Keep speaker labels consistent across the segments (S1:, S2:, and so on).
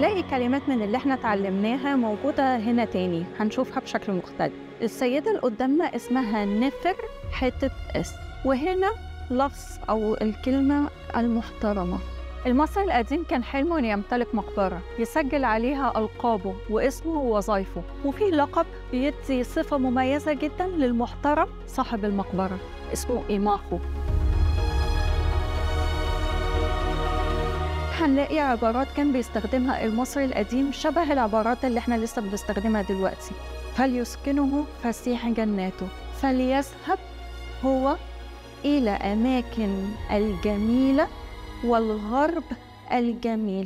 S1: هنلاقي كلمات من اللي احنا اتعلمناها موجودة هنا تاني هنشوفها بشكل مختلف السيدة اللي قدامنا اسمها نفر حتة اس وهنا لفظ أو الكلمة المحترمة المصري القديم كان حلمه إنه يمتلك مقبرة يسجل عليها ألقابه واسمه ووظائفه وفي لقب بيدي صفة مميزة جدا للمحترم صاحب المقبرة اسمه إيماخو هنلاقي عبارات كان بيستخدمها المصري القديم شبه العبارات اللي احنا لسه بنستخدمها دلوقتي فليسكنه فسيح جناته فليذهب هو إلى أماكن الجميلة والغرب الجميل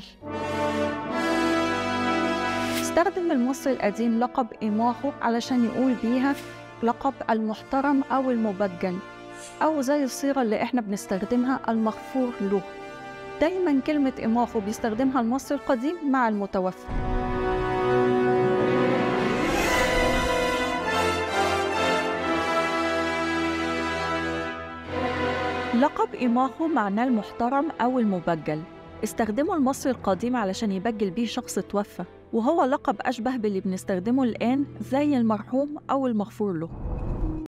S1: استخدم المصري القديم لقب إيماخو علشان يقول بيها لقب المحترم أو المبجل أو زي الصيغة اللي إحنا بنستخدمها المغفور له دايما كلمة إيماخو بيستخدمها المصري القديم مع المتوفى لقب إيماخو معناه المحترم أو المبجل استخدمه المصري القديم علشان يبجل بيه شخص توفى وهو لقب أشبه باللي بنستخدمه الآن زي المرحوم أو المغفور له